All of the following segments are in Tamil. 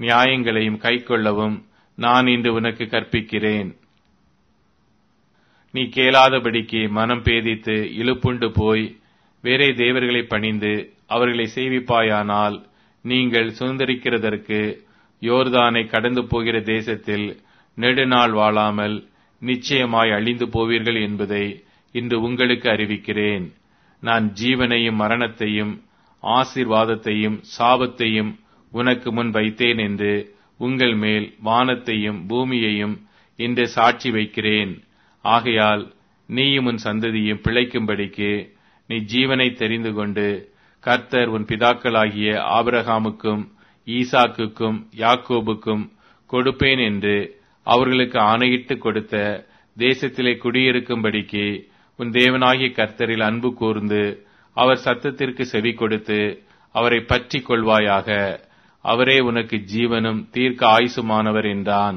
நியாயங்களையும் கைக்கொள்ளவும் நான் இன்று உனக்கு கற்பிக்கிறேன் நீ கேளாதபடிக்கு மனம் பேதித்து இழுப்புண்டு போய் வேறே தேவர்களை பணிந்து அவர்களை சேவிப்பாயானால் நீங்கள் சுதந்திரிக்கிறதற்கு யோர்தானை கடந்து போகிற தேசத்தில் நெடுநாள் வாழாமல் நிச்சயமாய் அழிந்து போவீர்கள் என்பதை இன்று உங்களுக்கு அறிவிக்கிறேன் நான் ஜீவனையும் மரணத்தையும் ஆசீர்வாதத்தையும் சாபத்தையும் உனக்கு முன் வைத்தேன் என்று உங்கள் மேல் வானத்தையும் பூமியையும் இன்று சாட்சி வைக்கிறேன் ஆகையால் நீயும் உன் சந்ததியும் பிழைக்கும்படிக்கு நீ ஜீவனை தெரிந்து கொண்டு கர்த்தர் உன் பிதாக்களாகிய ஆபிரகாமுக்கும் ஈசாக்குக்கும் யாக்கோபுக்கும் கொடுப்பேன் என்று அவர்களுக்கு ஆணையிட்டு கொடுத்த தேசத்திலே குடியிருக்கும்படிக்கு உன் தேவனாகிய கர்த்தரில் அன்பு கூர்ந்து அவர் சத்தத்திற்கு செவி கொடுத்து அவரை பற்றி கொள்வாயாக அவரே உனக்கு ஜீவனும் தீர்க்க ஆயுசுமானவர் என்றான்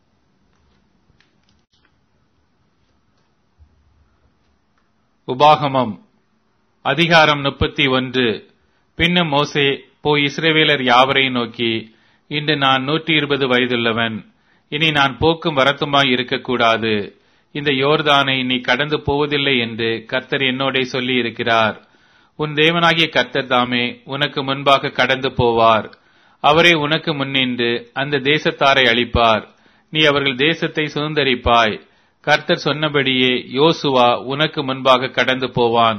உபாகமம் அதிகாரம் முப்பத்தி ஒன்று பின்னும் மோசே போய் இஸ்ரேவேலர் யாவரையும் நோக்கி இன்று நான் நூற்றி இருபது வயதுள்ளவன் இனி நான் போக்கும் வரத்துமாய் இருக்கக்கூடாது இந்த யோர்தானை நீ கடந்து போவதில்லை என்று கர்த்தர் என்னோடே சொல்லி இருக்கிறார் உன் தேவனாகிய கர்த்தர் தாமே உனக்கு முன்பாக கடந்து போவார் அவரே உனக்கு முன்னின்று அந்த தேசத்தாரை அளிப்பார் நீ அவர்கள் தேசத்தை சுதந்தரிப்பாய் கர்த்தர் சொன்னபடியே யோசுவா உனக்கு முன்பாக கடந்து போவான்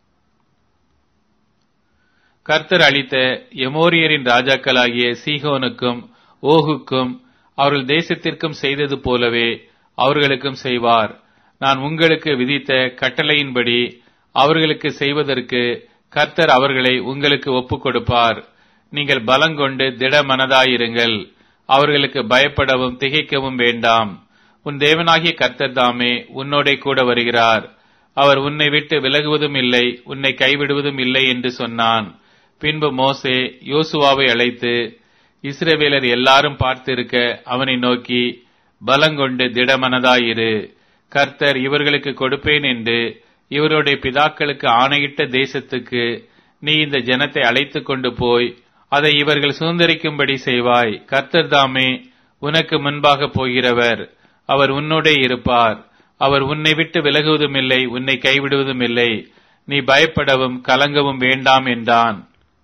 கர்த்தர் அளித்த எமோரியரின் ராஜாக்களாகிய சீகோனுக்கும் ஓகுக்கும் அவர்கள் தேசத்திற்கும் செய்தது போலவே அவர்களுக்கும் செய்வார் நான் உங்களுக்கு விதித்த கட்டளையின்படி அவர்களுக்கு செய்வதற்கு கர்த்தர் அவர்களை உங்களுக்கு ஒப்புக் கொடுப்பார் நீங்கள் பலங்கொண்டு திடமனதாயிருங்கள் அவர்களுக்கு பயப்படவும் திகைக்கவும் வேண்டாம் உன் தேவனாகிய கர்த்தர் தாமே உன்னோடே கூட வருகிறார் அவர் உன்னை விட்டு விலகுவதும் இல்லை உன்னை கைவிடுவதும் இல்லை என்று சொன்னான் பின்பு மோசே யோசுவாவை அழைத்து இஸ்ரவேலர் எல்லாரும் பார்த்திருக்க அவனை நோக்கி பலங்கொண்டு திடமனதாயிரு கர்த்தர் இவர்களுக்கு கொடுப்பேன் என்று இவருடைய பிதாக்களுக்கு ஆணையிட்ட தேசத்துக்கு நீ இந்த ஜனத்தை அழைத்துக் கொண்டு போய் அதை இவர்கள் சுதந்திரிக்கும்படி செய்வாய் கர்த்தர் தாமே உனக்கு முன்பாக போகிறவர் அவர் உன்னோடே இருப்பார் அவர் உன்னை விட்டு விலகுவதும் இல்லை உன்னை கைவிடுவதும் இல்லை நீ பயப்படவும் கலங்கவும் வேண்டாம் என்றான்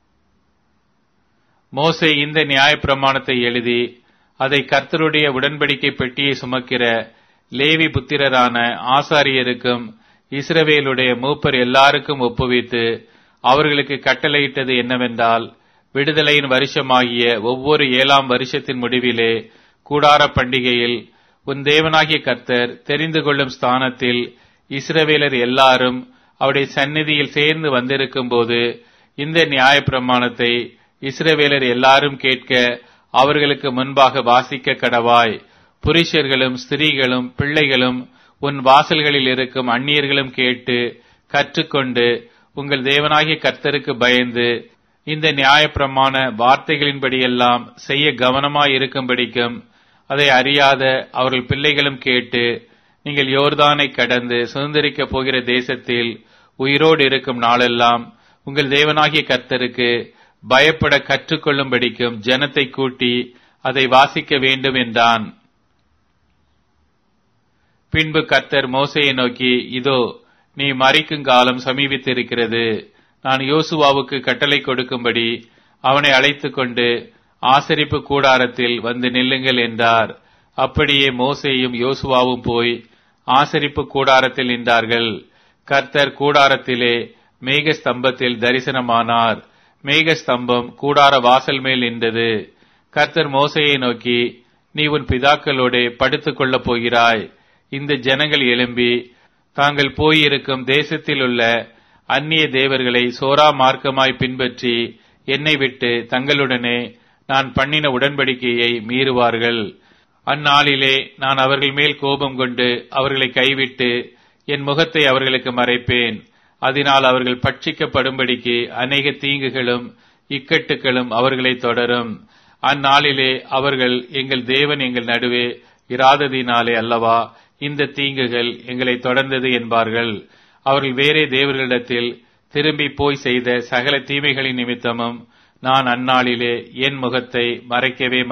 மோசே இந்த நியாயப்பிரமாணத்தை எழுதி அதை கர்த்தருடைய உடன்படிக்கை பெட்டியை சுமக்கிற லேவி புத்திரரான ஆசாரியருக்கும் இஸ்ரவேலுடைய மூப்பர் எல்லாருக்கும் ஒப்புவித்து அவர்களுக்கு கட்டளையிட்டது என்னவென்றால் விடுதலையின் வருஷமாகிய ஒவ்வொரு ஏழாம் வருஷத்தின் முடிவிலே கூடார பண்டிகையில் உன் தேவனாகிய கர்த்தர் தெரிந்து கொள்ளும் ஸ்தானத்தில் இஸ்ரவேலர் எல்லாரும் அவருடைய சந்நிதியில் சேர்ந்து வந்திருக்கும் போது இந்த நியாயப்பிரமாணத்தை இஸ்ரவேலர் எல்லாரும் கேட்க அவர்களுக்கு முன்பாக வாசிக்க கடவாய் புருஷர்களும் ஸ்திரீகளும் பிள்ளைகளும் உன் வாசல்களில் இருக்கும் அந்நியர்களும் கேட்டு கற்றுக்கொண்டு உங்கள் தேவனாகிய கர்த்தருக்கு பயந்து இந்த நியாயப்பிரமாண வார்த்தைகளின்படியெல்லாம் செய்ய கவனமாய் இருக்கும்படிக்கும் அதை அறியாத அவர்கள் பிள்ளைகளும் கேட்டு நீங்கள் யோர்தானை கடந்து சுதந்திரிக்கப் போகிற தேசத்தில் உயிரோடு இருக்கும் நாளெல்லாம் உங்கள் தேவனாகிய கர்த்தருக்கு பயப்பட கற்றுக்கொள்ளும்படிக்கும் ஜனத்தை கூட்டி அதை வாசிக்க வேண்டும் என்றான் பின்பு கர்த்தர் மோசையை நோக்கி இதோ நீ மறிக்கும் காலம் சமீபித்திருக்கிறது நான் யோசுவாவுக்கு கட்டளை கொடுக்கும்படி அவனை அழைத்துக் கொண்டு ஆசரிப்பு கூடாரத்தில் வந்து நில்லுங்கள் என்றார் அப்படியே மோசேயும் யோசுவாவும் போய் ஆசரிப்பு கூடாரத்தில் நின்றார்கள் கர்த்தர் கூடாரத்திலே மேக ஸ்தம்பத்தில் தரிசனமானார் மேக ஸ்தம்பம் கூடார வாசல் மேல் நின்றது கர்த்தர் மோசையை நோக்கி நீ உன் பிதாக்களோடே படுத்துக் கொள்ளப் போகிறாய் இந்த ஜனங்கள் எழும்பி தாங்கள் போயிருக்கும் தேசத்தில் உள்ள அந்நிய தேவர்களை சோரா மார்க்கமாய் பின்பற்றி என்னை விட்டு தங்களுடனே நான் பண்ணின உடன்படிக்கையை மீறுவார்கள் அந்நாளிலே நான் அவர்கள் மேல் கோபம் கொண்டு அவர்களை கைவிட்டு என் முகத்தை அவர்களுக்கு மறைப்பேன் அதனால் அவர்கள் பட்சிக்கப்படும்படிக்கு அநேக தீங்குகளும் இக்கட்டுகளும் அவர்களை தொடரும் அந்நாளிலே அவர்கள் எங்கள் தேவன் எங்கள் நடுவே இராததினாலே அல்லவா இந்த தீங்குகள் எங்களை தொடர்ந்தது என்பார்கள் அவர்கள் வேறே தேவர்களிடத்தில் திரும்பி போய் செய்த சகல தீமைகளின் நிமித்தமும் நான் அந்நாளிலே என் முகத்தை மறைக்கவே